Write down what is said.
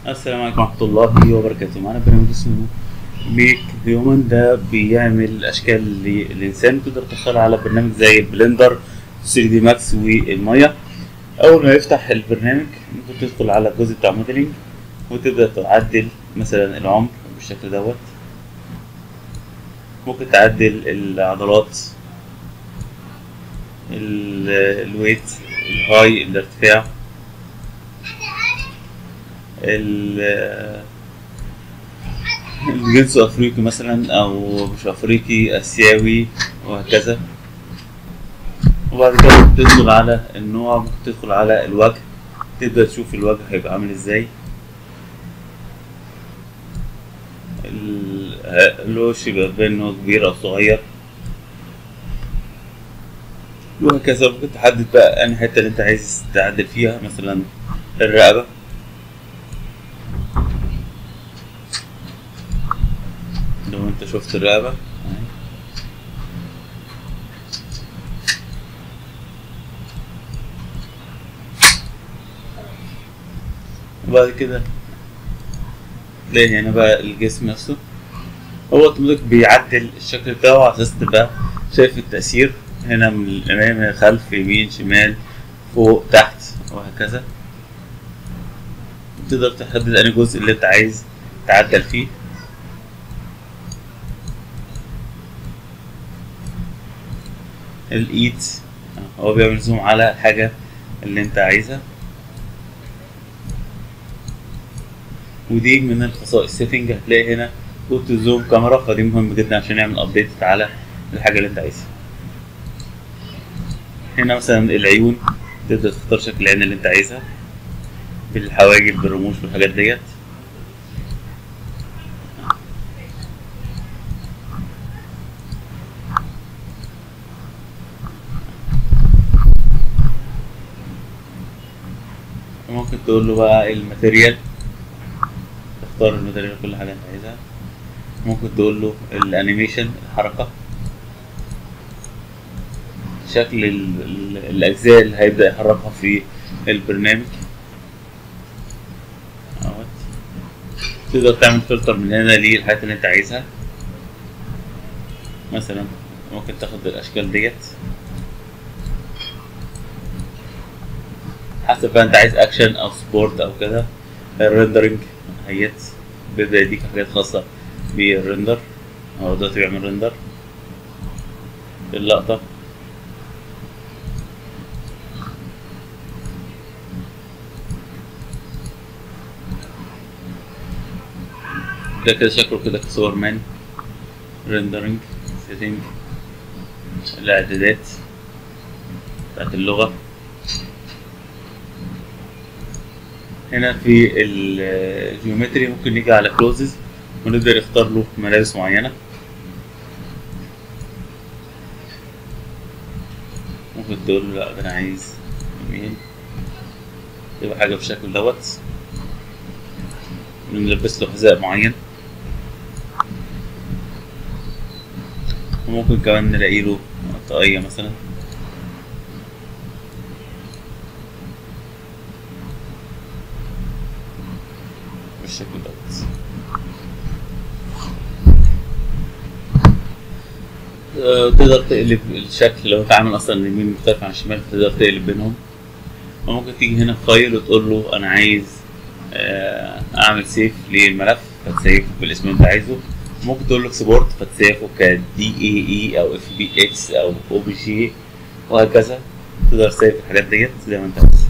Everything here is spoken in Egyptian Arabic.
السلام عليكم ورحمة الله وبركاته معانا برنامج اسمه ميك هيومن ده بيعمل أشكال للإنسان تقدر تدخلها على برنامج زي البلندر 3 دي ماكس والمايا أول ما يفتح البرنامج ممكن تدخل على الجزء بتاع موديلنج وتبدأ تعدل مثلا العمر بالشكل دوت ممكن تعدل العضلات ال- الويت الهاي الارتفاع ال- الجنس افريقي مثلا او مش افريقي اسيوي وهكذا وبعد كده تدخل على النوع ممكن تدخل على الوجه تبدأ تشوف الوجه هيبقى عامل ازاي ال- الوش يبقى باين ان هو كبير او صغير وهكذا ممكن تحدد بقى انهي حته اللي انت عايز تعدل فيها مثلا الرقبه لو انت شفت الرقبه اهي. وبعد كده تلاقي هنا بقى الجسم نفسه هو اوتوماتيك بيعدل الشكل بتاعه على اساس تبقى شايف التأثير هنا من الأمام من الخلف يمين شمال فوق تحت وهكذا تقدر تحدد أنهي جزء اللي أنت عايز تعدل فيه الإيد هو بيعمل زوم على الحاجة اللي أنت عايزها ودي من الخصائص سيتنج هتلاقي هنا اوتو زوم كاميرا فدي مهم جدا عشان يعمل ابديت على الحاجه اللي انت عايزها هنا مثلا العيون تقدر تختار شكل العين اللي انت عايزها بالحواجب بالرموش بالحاجات ديت ممكن تقول له بقى الماتيريال تختار الماتيريال كل حاجه انت عايزها ممكن تقول له الانيميشن الحركه شكل ال- ال- الاجزاء اللي هيبدا يحركها في البرنامج اهوت. تقدر تعمل فلتر من هنا للحاجات اللي انت عايزها مثلا ممكن تاخد الاشكال ديت حسب بقى انت عايز اكشن او سبورت او كده الريندرنج هيت بيبدأ يديك حاجات خاصة بالريندر هو دلوقتي بيعمل ريندر اللقطة ده كده شكله كده كصور مان ريندرنج سيتنج الاعدادات بتاعت اللغة هنا في الجيومتري ممكن نيجي على كلوزز ونقدر نختار له ملابس معينة ممكن تقول له لا ده أنا عايز يمين تبقى حاجة بالشكل دوت نلبس له حذاء معين وممكن كمان نلاقي له طاقية مثلا بالشكل دوت آه، تقدر تقلب الشكل لو انت عامل اصلا اليمين مختلف عن الشمال تقدر تقلب بينهم وممكن تيجي هنا في فايل وتقول له انا عايز آه، اعمل سيف للملف فتسيفه بالاسم اللي انت عايزه ممكن تقول له اكسبورت فتسيفه ك دي اي اي او اف بي اكس او او بي جي وهكذا تقدر تسيف الحاجات ديت زي ما انت عايز